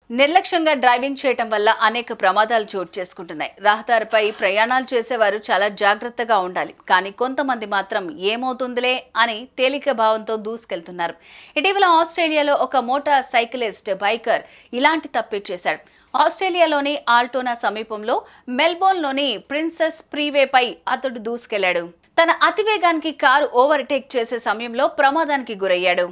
నిర్లక్ష్యంగా డ్రైవింగ్ చేయటం వల్ల అనేక ప్రమాదాలు చోటు చేసుకుంటున్నాయి రహదారిపై ప్రయాణాలు చేసేవారు చాలా జాగ్రత్తగా ఉండాలి కానీ కొంతమంది మాత్రం ఏమవుతుందిలే అని తేలిక భావంతో దూసుకెళ్తున్నారు ఇటీవల ఆస్ట్రేలియాలో ఒక మోటార్ సైకిలిస్ట్ బైకర్ ఇలాంటి తప్పే చేశాడు ఆస్ట్రేలియాలోని ఆల్టోనా సమీపంలో మెల్బోర్న్లోని ప్రిన్సెస్ ఫ్రీవేపై అతడు దూసుకెళ్లాడు తన అతివేగానికి కారు ఓవర్టేక్ చేసే సమయంలో ప్రమాదానికి గురయ్యాడు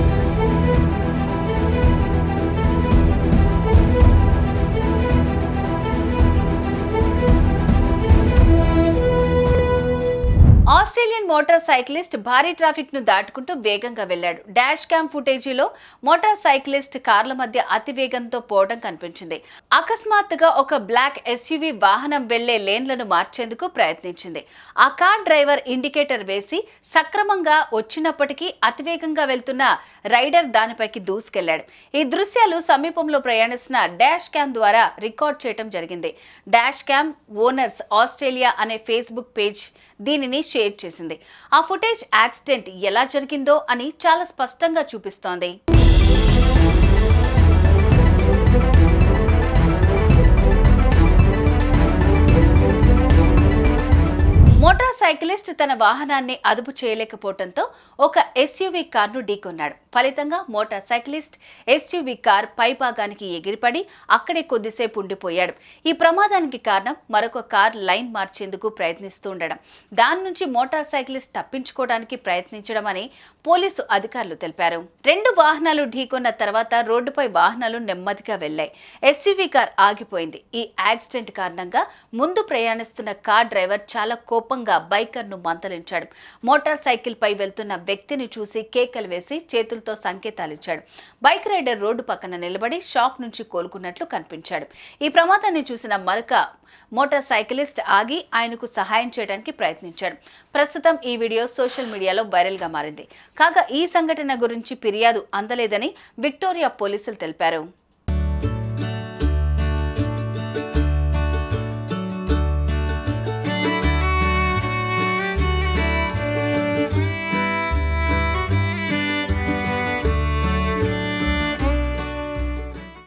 ఆస్ట్రేలియన్ మోటార్ సైక్లిస్ట్ భారీ ట్రాఫిక్ ను దాటుకుంటూ వేగంగా వెళ్లాడు డాష్ క్యామ్ ఫుటేజీలో మోటార్ సైక్లిస్ట్ కార్ల మధ్య అతి వేగంతో పోవడం కనిపించింది అకస్మాత్తుగా ఒక బ్లాక్ ఎస్యూవి వాహనం వెళ్లే లేన్లను మార్చేందుకు ప్రయత్నించింది ఆ కార్ డ్రైవర్ ఇండికేటర్ వేసి సక్రమంగా వచ్చినప్పటికీ అతివేగంగా వెళ్తున్న రైడర్ దానిపైకి దూసుకెళ్లాడు ఈ దృశ్యాలు సమీపంలో ప్రయాణిస్తున్న డాష్ క్యామ్ ద్వారా రికార్డ్ చేయడం జరిగింది డాష్ క్యామ్ ఓనర్స్ ఆస్ట్రేలియా అనే ఫేస్బుక్ పేజ్ దీనిని షేర్ చేసింది ఆ ఫుటేజ్ యాక్సిడెంట్ ఎలా జరిగిందో అని చాలా స్పష్టంగా చూపిస్తోంది మోటార్ సైకిలిస్ట్ తన వాహనాన్ని అదుపు చేయలేకపోవడంతో ఒక ఎస్యూవీ కార్ను ఢీకొన్నాడు ఫలితంగా మోటార్ సైకిలిస్ట్ ఎస్యూవీ కార్ పైభాగానికి ఎగిరిపడి అక్కడే కొద్దిసేపు ఉండిపోయాడు ఈ ప్రమాదానికి కారణం మరొక కార్ లైన్ మార్చేందుకు ప్రయత్నిస్తూ ఉండడం దాని నుంచి మోటార్ సైకిలిస్ట్ తప్పించుకోవడానికి ప్రయత్నించడం అని పోలీసు అధికారులు తెలిపారు రెండు వాహనాలు ఢీకొన్న తర్వాత రోడ్డుపై వాహనాలు నెమ్మదిగా వెళ్లాయి ఎస్యూవీ కార్ ఆగిపోయింది ఈ యాక్సిడెంట్ కారణంగా ముందు ప్రయాణిస్తున్న కార్ డ్రైవర్ చాలా కోపంగా బైకర్ ను మంతలించాడు మోటార్ సైకిల్ పై వెళ్తున్న వ్యక్తిని చూసి కేకలు వేసి చేతులతో సంకేతాలు ఇచ్చాడు బైక్ రైడర్ రోడ్డు పక్కన నిలబడి షాక్ నుంచి కోలుకున్నట్లు కనిపించాడు ఈ ప్రమాదాన్ని చూసిన మరొక మోటార్ సైకిలిస్ట్ ఆగి ఆయనకు సహాయం చేయడానికి ప్రయత్నించాడు ప్రస్తుతం ఈ వీడియో సోషల్ మీడియాలో వైరల్ గా మారింది కాగా ఈ సంఘటన గురించి ఫిర్యాదు అందలేదని విక్టోరియా పోలీసులు తెలిపారు